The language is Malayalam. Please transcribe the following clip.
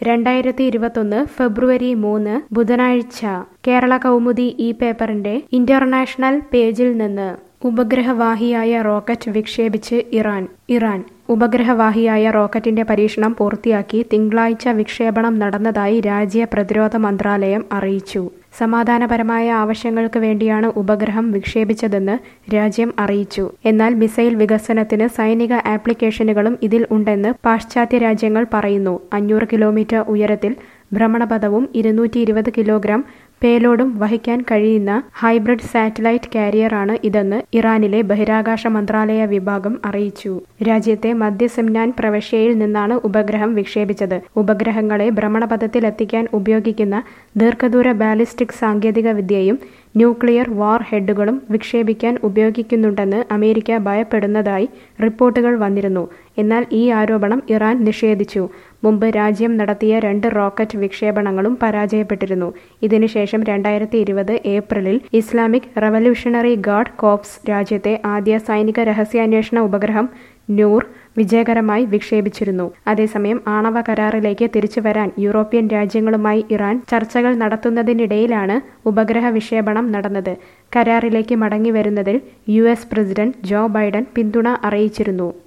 രണ്ടായിരത്തി ഇരുപത്തൊന്ന് ഫെബ്രുവരി മൂന്ന് ബുധനാഴ്ച കേരള കൗമുദി ഈ പേപ്പറിന്റെ ഇന്റർനാഷണൽ പേജിൽ നിന്ന് ഉപഗ്രഹവാഹിയായ റോക്കറ്റ് വിക്ഷേപിച്ച് ഇറാൻ ഇറാൻ ഉപഗ്രഹവാഹിയായ റോക്കറ്റിന്റെ പരീക്ഷണം പൂർത്തിയാക്കി തിങ്കളാഴ്ച വിക്ഷേപണം നടന്നതായി രാജ്യ പ്രതിരോധ മന്ത്രാലയം അറിയിച്ചു സമാധാനപരമായ ആവശ്യങ്ങൾക്ക് വേണ്ടിയാണ് ഉപഗ്രഹം വിക്ഷേപിച്ചതെന്ന് രാജ്യം അറിയിച്ചു എന്നാൽ മിസൈൽ വികസനത്തിന് സൈനിക ആപ്ലിക്കേഷനുകളും ഇതിൽ ഉണ്ടെന്ന് പാശ്ചാത്യ രാജ്യങ്ങൾ പറയുന്നു അഞ്ഞൂറ് കിലോമീറ്റർ ഉയരത്തിൽ ഭ്രമണപഥവും ഇരുന്നൂറ്റി ഇരുപത് കിലോഗ്രാം പേലോഡും വഹിക്കാൻ കഴിയുന്ന ഹൈബ്രിഡ് സാറ്റലൈറ്റ് കാരിയറാണ് ഇതെന്ന് ഇറാനിലെ ബഹിരാകാശ മന്ത്രാലയ വിഭാഗം അറിയിച്ചു രാജ്യത്തെ മധ്യ സിംനാൻ പ്രവിശ്യയിൽ നിന്നാണ് ഉപഗ്രഹം വിക്ഷേപിച്ചത് ഉപഗ്രഹങ്ങളെ ഭ്രമണപഥത്തിലെത്തിക്കാൻ ഉപയോഗിക്കുന്ന ദീർഘദൂര ബാലിസ്റ്റിക് സാങ്കേതിക വിദ്യയും ന്യൂക്ലിയർ വാർ ഹെഡുകളും വിക്ഷേപിക്കാൻ ഉപയോഗിക്കുന്നുണ്ടെന്ന് അമേരിക്ക ഭയപ്പെടുന്നതായി റിപ്പോർട്ടുകൾ വന്നിരുന്നു എന്നാൽ ഈ ആരോപണം ഇറാൻ നിഷേധിച്ചു മുമ്പ് രാജ്യം നടത്തിയ രണ്ട് റോക്കറ്റ് വിക്ഷേപണങ്ങളും പരാജയപ്പെട്ടിരുന്നു ഇതിനുശേഷം രണ്ടായിരത്തി ഇരുപത് ഏപ്രിലിൽ ഇസ്ലാമിക് റവല്യൂഷണറി ഗാർഡ് കോപ്സ് രാജ്യത്തെ ആദ്യ സൈനിക രഹസ്യാന്വേഷണ ഉപഗ്രഹം നൂർ വിജയകരമായി വിക്ഷേപിച്ചിരുന്നു അതേസമയം ആണവ കരാറിലേക്ക് തിരിച്ചുവരാൻ യൂറോപ്യൻ രാജ്യങ്ങളുമായി ഇറാൻ ചർച്ചകൾ നടത്തുന്നതിനിടയിലാണ് ഉപഗ്രഹ വിക്ഷേപണം നടന്നത് കരാറിലേക്ക് മടങ്ങി വരുന്നതിൽ യു പ്രസിഡന്റ് ജോ ബൈഡൻ പിന്തുണ അറിയിച്ചിരുന്നു